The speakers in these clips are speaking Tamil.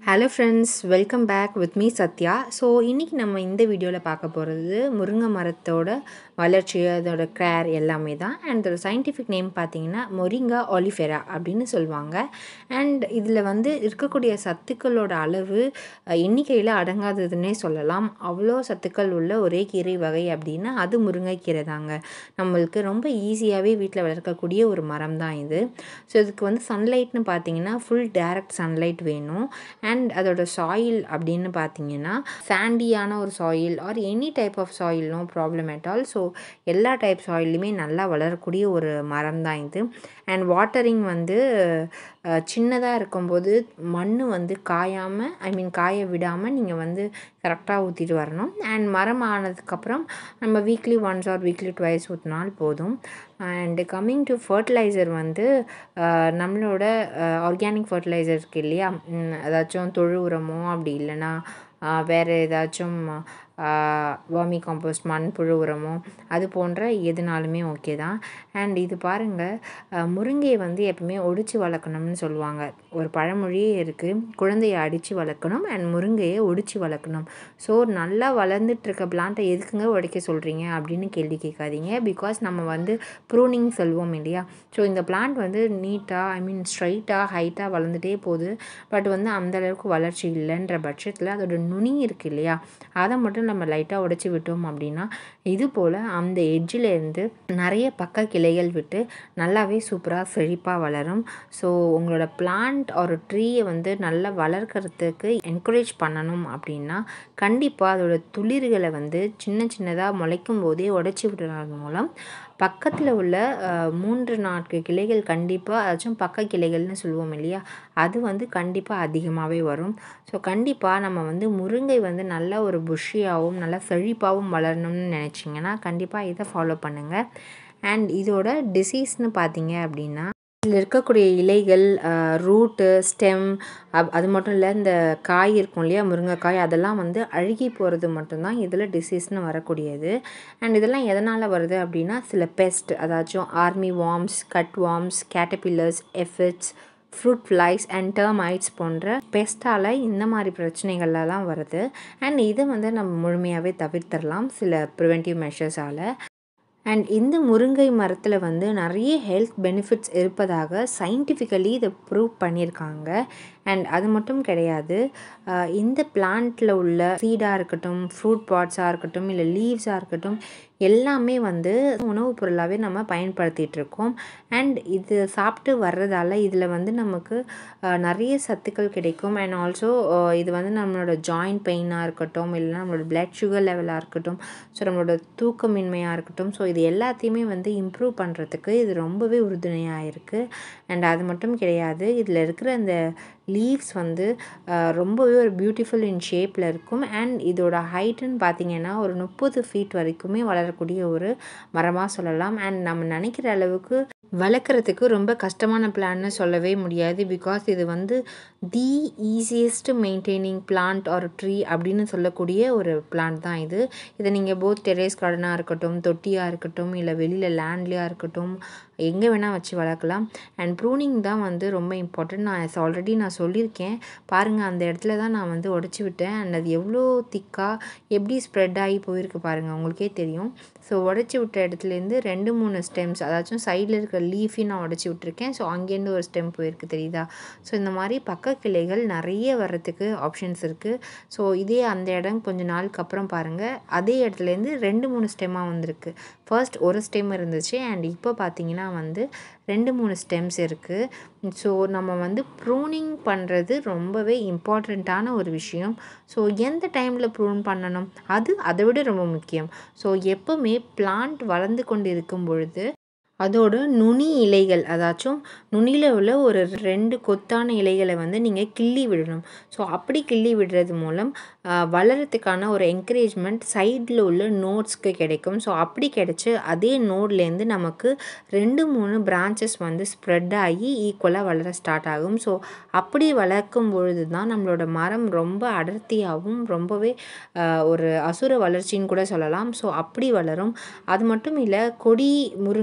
hello friends welcome back with me Sathya so இன்றைக்கி நம்ம இந்த வீடியோவில் பார்க்க போகிறது முருங்கை மரத்தோட வளர்ச்சி அதோட கேர் எல்லாமே தான் அண்ட் அதோட சயின்டிஃபிக் நேம் பார்த்தீங்கன்னா மொரிங்கா ஒலிஃபெரா அப்படின்னு சொல்லுவாங்க அண்ட் இதில் வந்து இருக்கக்கூடிய சத்துக்களோட அளவு அஹ், எண்ணிக்கையில் அடங்காததுன்னே சொல்லலாம் அவ்வளோ சத்துக்கள் உள்ள ஒரே கீரை வகை அப்படின்னா அது முருங்கைக்கீரை தாங்க நம்மளுக்கு ரொம்ப ஈஸியாகவே வீட்டில் வளர்க்கக்கூடிய ஒரு மரம் தான் இது ஸோ இதுக்கு வந்து சன்லைட்னு பார்த்தீங்கன்னா ஃபுல் டைரக்ட் சன்லைட் வேணும் அண்ட் அதோட சாயில் அப்படின்னு பார்த்தீங்கன்னா சாண்டியான ஒரு soil or any type of soil no problem at all so எல்லா டைப் சாயிலுமே நல்லா வளரக்கூடிய ஒரு மரம் தான் இது அண்ட் வாட்டரிங் வந்து சின்னதாக இருக்கும்போது மண் வந்து காயாமல் ஐ மீன் காய விடாமல் நீங்கள் வந்து கரெக்டாக ஊற்றிட்டு வரணும் அண்ட் மரம் ஆனதுக்கப்புறம் நம்ம weekly once or weekly twice ஊற்றினால் போதும் அண்டு கம்மிங் டு ஃபர்டிலைசர் வந்து அஹ், நம்மளோட ஆர்கானிக் ஃபர்டிலைசர் இருக்கு இல்லையா ம், ஏதாச்சும் தொழு உரமோ அப்படி இல்லைன்னா அஹ், வேறு ஏதாச்சும் வாமி காம்போஸ்ட் மண்புழு உரமோ அது போன்ற எதுனாலுமே ஓகே தான் அண்ட் இது பாருங்கள் முருங்கையை வந்து எப்பவுமே ஒடிச்சு வளர்க்கணும்னு சொல்லுவாங்க ஒரு பழமொழியே இருக்குது குழந்தையை அடித்து வளர்க்கணும் அண்ட் முருங்கையை ஒடிச்சு வளர்க்கணும் ஸோ நல்லா வளர்ந்துட்டு இருக்க பிளான்ட்டை எதுக்குங்க உடைக்க சொல்கிறீங்க அப்படின்னு கேள்வி கேட்காதீங்க பிகாஸ் நம்ம வந்து ப்ரூனிங் சொல்வோம் இல்லையா ஸோ இந்த பிளான்ட் வந்து நீட்டாக ஐ மீன் ஸ்ட்ரைட்டாக ஹைட்டாக வளர்ந்துட்டே போகுது பட் வந்து அந்த அளவுக்கு வளர்ச்சி இல்லைன்ற பட்சத்தில் அதோட நுனி இருக்கு இல்லையா அதை மட்டும் நம்ம லைட்டாக உடைச்சி விட்டோம் அப்படின்னா இது போல் அந்த எட்ஜில் இருந்து நிறைய பக்க கிளைகள் விட்டு நல்லாவே சூப்பராக செழிப்பாக வளரும் ஸோ உங்களோட பிளான்ட் ஒரு ட்ரீயை வந்து நல்லா வளர்க்கறதுக்கு என்கரேஜ் பண்ணணும் அப்படின்னா கண்டிப்பாக அதோட துளிர்களை வந்து சின்ன சின்னதாக முளைக்கும் போதே உடைச்சி விடுறது மூலம் பக்கத்தில் உள்ள அஹ், மூன்று நான்கு கிளைகள் கண்டிப்பாக அதாச்சும் பக்க கிளைகள்னு சொல்லுவோம் இல்லையா அது வந்து கண்டிப்பாக அதிகமாகவே வரும் ஸோ கண்டிப்பாக நம்ம வந்து முருங்கை வந்து நல்ல ஒரு புஷ்ஷியாகவும் நல்லா செழிப்பாகவும் வளரணும்னு நினச்சிங்கன்னா கண்டிப்பாக இதை ஃபாலோ பண்ணுங்கள் அண்ட் இதோட டிசீஸ்னு பார்த்தீங்க அப்படின்னா இதில் இருக்கக்கூடிய இலைகள் ரூட்டு ஸ்டெம் அப் அது மட்டும் இல்லை இந்த காய் இருக்கும் இல்லையா முருங்கைக்காய் அதெல்லாம் வந்து அழுகி போகிறது மட்டும்தான் இதில் டிசீஸ்னு வரக்கூடியது அண்ட் இதெல்லாம் எதனால் வருது அப்படின்னா சில பெஸ்ட் அதாச்சும் army worms cut worms caterpillars aphids fruit flies and termites போன்ற பெஸ்ட்டால் இந்த மாதிரி பிரச்சனைகள்லாம் வருது அண்ட் இதை வந்து நம்ம முழுமையாகவே தவிர்த்திடலாம் சில ப்ரிவென்டிவ் மெஷர்ஸால் அண்ட் இந்த முருங்கை மரத்தில் வந்து நிறைய ஹெல்த் பெனிஃபிட்ஸ் இருப்பதாக சயின்டிஃபிக்கலி இதை ப்ரூவ் பண்ணியிருக்காங்க அண்ட் அது மட்டும் கிடையாது அஹ் இந்த பிளான்ட்டில் உள்ள சீடாக இருக்கட்டும் ஃப்ரூட் பாட்ஸாக இருக்கட்டும் இல்லை லீவ்ஸாக இருக்கட்டும் எல்லாமே வந்து உணவுப் பொருளாகவே நம்ம பயன்படுத்திகிட்டு இருக்கோம் அண்ட் இது சாப்பிட்டு வர்றதால இதில் வந்து நமக்கு அஹ், நிறைய சத்துக்கள் கிடைக்கும் அண்ட் ஆல்சோ இது வந்து நம்மளோட ஜாயிண்ட் பெயினாக இருக்கட்டும் இல்லைன்னா நம்மளோட பிளட் சுகர் லெவலாக இருக்கட்டும் ஸோ நம்மளோட தூக்கமின்மையாக இருக்கட்டும் ஸோ இது எல்லாத்தையுமே வந்து இம்ப்ரூவ் பண்ணுறதுக்கு இது ரொம்பவே உறுதுணையாக இருக்குது அண்ட் அது மட்டும் கிடையாது இதில் இருக்கிற அந்த லீவ்ஸ் வந்து அஹ், ரொம்பவே ஒரு பியூட்டிஃபுல் இன் ஷேப்பில் இருக்கும் அண்ட் இதோட ஹைட்டுன்னு பார்த்தீங்கன்னா ஒரு முப்பது ஃபீட் வரைக்குமே வளரக்கூடிய ஒரு மரமாக சொல்லலாம் அண்ட் நம்ம நினைக்கிற அளவுக்கு வளர்க்குறதுக்கு ரொம்ப கஷ்டமான பிளான்னு சொல்லவே முடியாது பிகாஸ் இது வந்து the easiest maintaining plant or tree அப்படின்னு சொல்லக்கூடிய ஒரு பிளான்ட் தான் இது இதை நீங்கள் போத் டெரேஸ் கார்டனாக இருக்கட்டும் தொட்டியாக இருக்கட்டும் இல்லை வெளியில் லேண்ட்லேயாக இருக்கட்டும் எங்கே வேணால் வச்சு வளர்க்கலாம் அண்ட் ப்ரூனிங் தான் வந்து ரொம்ப இம்பார்ட்டன்ட் நான் ஆல்ரெடி நான் சொல்லியிருக்கேன் பாருங்கள் அந்த இடத்துல தான் நான் வந்து உடச்சி விட்டேன் அண்ட் அது எவ்வளோ திக்காக எப்படி ஸ்ப்ரெட் ஆகி போயிருக்கு பாருங்கள் உங்களுக்கே தெரியும் ஸோ உடச்சி விட்ட இடத்துலேருந்து ரெண்டு மூணு ஸ்டெம்ஸ் அதாச்சும் சைடில் இருக்கிற லீஃபையும் நான் உடச்சி விட்டுருக்கேன் ஸோ அங்கேருந்து ஒரு ஸ்டெம் போயிருக்கு தெரியுதா ஸோ இந்த மாதிரி பக்க கிளைகள் நிறைய வர்றதுக்கு ஆப்ஷன்ஸ் இருக்குது ஸோ இதே அந்த இடம் கொஞ்ச நாளுக்கு அப்புறம் பாருங்கள் அதே இடத்துலேருந்து ரெண்டு மூணு ஸ்டெம்மாக வந்திருக்கு ஃபர்ஸ்ட் ஒரு ஸ்டெம் இருந்துச்சு அண்ட் இப்போ பார்த்தீங்கன்னா வந்து ரெண்டு மூணு ஸ்டெம்ஸ் இருக்குது ஸோ நம்ம வந்து ப்ரூனிங் பண்ணுறது ரொம்பவே இம்பார்ட்டண்ட்டான ஒரு விஷயம் ஸோ எந்த டைமில் ப்ரூன் பண்ணணும் அது அதை விட ரொம்ப முக்கியம் ஸோ எப்போவுமே பிளான்ட் வளர்ந்து கொண்டு இருக்கும் பொழுது அதோட நுனி இலைகள் அதாச்சும் நுனியில் உள்ள ஒரு ரெண்டு கொத்தான இலைகளை வந்து நீங்கள் கிள்ளி விடணும் ஸோ அப்படி கிள்ளி விடுறது மூலம் ஆஹ், வளர்கிறதுக்கான ஒரு என்கரேஜ்மெண்ட் சைடில் உள்ள நோட்ஸ்க்கு கிடைக்கும் ஸோ அப்படி கிடைச்சி அதே நோட்லேருந்து நமக்கு ரெண்டு மூணு பிரான்ச்சஸ் வந்து ஸ்ப்ரெட் ஆகி ஈக்குவலாக வளர ஸ்டார்ட் ஆகும் ஸோ அப்படி வளர்க்கும் பொழுது தான் நம்மளோட மரம் ரொம்ப அடர்த்தியாகவும் ரொம்பவே ஆஹ், ஒரு அசுர வளர்ச்சின்னு கூட சொல்லலாம் ஸோ அப்படி வளரும் அது மட்டும் இல்லை கொடி முருங்கை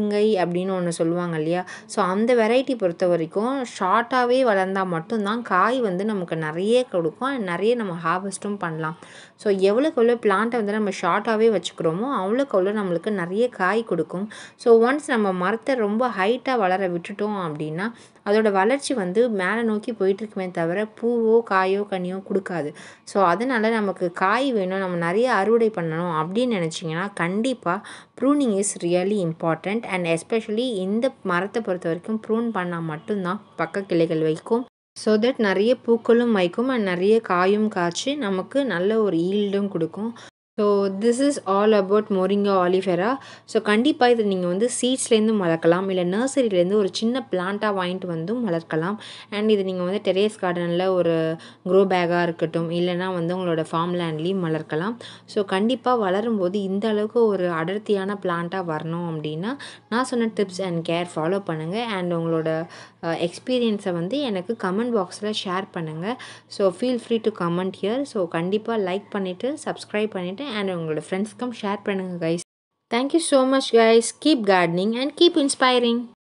அப்படின்னு ஒன்று சொல்லுவாங்க இல்லையா ஸோ அந்த வெரைட்டி பொறுத்த வரைக்கும் ஷார்ட்டாகவே வளர்ந்தால் மட்டும்தான் காய் வந்து நமக்கு நிறைய கொடுக்கும் அண்ட் நிறைய நம்ம ஹார்வெஸ்ட்டும் பண்ணலாம் ஸோ எவ்வளோக்கு எவ்வளோ பிளான்ட்டை வந்து நம்ம ஷார்ட்டாகவே வச்சுக்கிறோமோ அவ்வளோக்கு அவ்வளோ நம்மளுக்கு நிறைய காய் கொடுக்கும் ஸோ ஒன்ஸ் நம்ம மரத்தை ரொம்ப ஹைட்டாக வளர விட்டுட்டோம் அப்படின்னா அதோட வளர்ச்சி வந்து மேலே நோக்கி போயிட்டுருக்குமே தவிர பூவோ காயோ கனியோ கொடுக்காது ஸோ அதனால் நமக்கு காய் வேணும் நம்ம நிறைய அறுவடை பண்ணணும் அப்படின்னு நினச்சிங்கன்னா கண்டிப்பாக pruning is really important and especially இந்த மரத்தை பொறுத்த வரைக்கும் ப்ரூன் பண்ணால் மட்டும்தான் பக்க கிளைகள் வைக்கும் ஸோ தட் நிறைய பூக்களும் வைக்கும் அண்ட் நிறைய காயும் காய்ச்சி நமக்கு நல்ல ஒரு ஈல்டும் கொடுக்கும் so this is all about moringa oleifera so கண்டிப்பாக இது நீங்கள் வந்து சீட்ஸ்லேருந்து வளர்க்கலாம் இல்லை நர்சரியிலேருந்து ஒரு சின்ன பிளான்ட்டாக வாங்கிட்டு வந்தும் வளர்க்கலாம் அண்ட் இது நீங்கள் வந்து டெரேஸ் கார்டனில் ஒரு க்ரோ பேக்காக இருக்கட்டும் இல்லைனா வந்து உங்களோட ஃபார்ம் லேண்ட்லேயும் வளர்க்கலாம் ஸோ கண்டிப்பாக வளரும்போது இந்த அளவுக்கு ஒரு அடர்த்தியான பிளான்ட்டாக வரணும் அப்படின்னா நான் சொன்ன டிப்ஸ் அண்ட் கேர் ஃபாலோ பண்ணுங்கள் அண்ட் உங்களோட எக்ஸ்பீரியன்ஸை வந்து எனக்கு கமெண்ட் பாக்ஸில் ஷேர் பண்ணுங்கள் so feel free to comment here so கண்டிப்பாக லைக் பண்ணிவிட்டு சப்ஸ்கிரைப் பண்ணிவிட்டு அண்ட் உங்களோட ஃப்ரெண்ட்ஸ்க்கும் ஷேர் பண்ணுங்கள் guys thank you so much guys keep gardening and keep inspiring